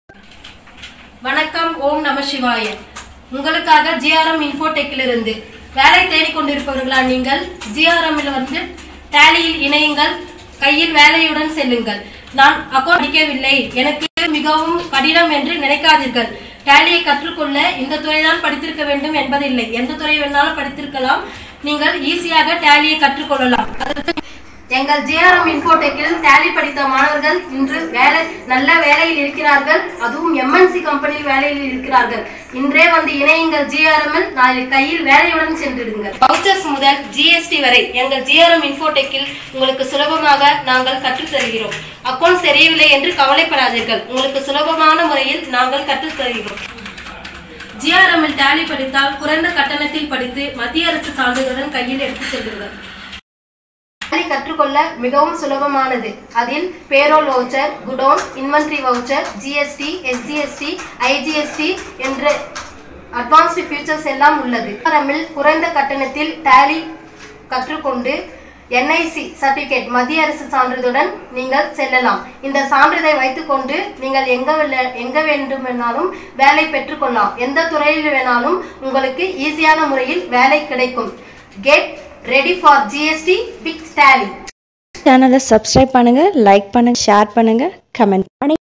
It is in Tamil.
வணக்கம் ஓம் நம சிவாய உங்களுக்காக ஜிஆர்எம் இன்ஃபோடெக்கில் இருந்து வேலை தேடிக் கொண்டிருப்பவர்களா நீங்கள் ஜிஆர்எம் வந்து டேலியில் இணையுங்கள் கையில் வேலையுடன் செல்லுங்கள் நான் அக்கௌண்ட் படிக்கவில்லை எனக்கு மிகவும் கடினம் என்று நினைக்காதீர்கள் டேலியை கற்றுக்கொள்ள இந்த துறைதான் படித்திருக்க வேண்டும் என்பதில்லை எந்த துறை வேணாலும் படித்திருக்கலாம் நீங்கள் ஈஸியாக டேலியை கற்றுக்கொள்ளலாம் அதற்கு எங்கள் ஜிஆர்எம் இன்ஃபோடெக்கில் டேலி படித்த மாணவர்கள் இன்று வேலை நல்ல வேலையில் இருக்கிறார்கள் அதுவும் எம்என்சி கம்பெனியில் வேலையில் இருக்கிறார்கள் இன்றே வந்து இணையுங்கள் ஜிஆர்எம் நாளை கையில் வேலையுடன் சென்றிடுங்கள் வவுச்சர்ஸ் முதல் ஜிஎஸ்டி வரை எங்கள் ஜிஆர்எம் இன்ஃபோடெக்கில் உங்களுக்கு சுலபமாக நாங்கள் கற்றுத் தருகிறோம் அக்கௌண்ட் தெரியவில்லை என்று கவலைப்படாதீர்கள் உங்களுக்கு சுலபமான முறையில் நாங்கள் கற்றுத் தருகிறோம் ஜிஆர்எம்மில் டேலி படித்தால் குறைந்த கட்டணத்தில் படித்து மத்திய அரசு சான்றிதழுடன் கையில் எடுத்துச் செல்லுங்கள் டேலி கற்றுக்கொள்ள மிகவும் சுலபமானது அதில் payroll voucher godown inventory voucher GST SGST IGST என்ற அட்வான்ஸ்டு ஃபியூச்சர்ஸ் எல்லாம் உள்ளது ஜிஆர்எம்மில் குறைந்த கட்டணத்தில் டேலி கற்றுக்கொண்டு என்ஐசி சர்டிபிகேட் மத்திய அரசு சான்றிதழுடன் நீங்கள் செல்லலாம் இந்த சான்றிதழை வைத்துக்கொண்டு நீங்கள் எங்க வெல்ல- எங்க வேண்டுமென்னாலும் வேலை பெற்றுக்கொள்ளலாம் எந்த துறையில் வேணாலும் உங்களுக்கு ஈஸியான முறையில் வேலை கிடைக்கும் get ready for GST big Tally சேனலை சப்ஸ்கிரைப் பண்ணுங்க லைக் பண்ணுங்க ஷேர் பண்ணுங்க கமெண்ட்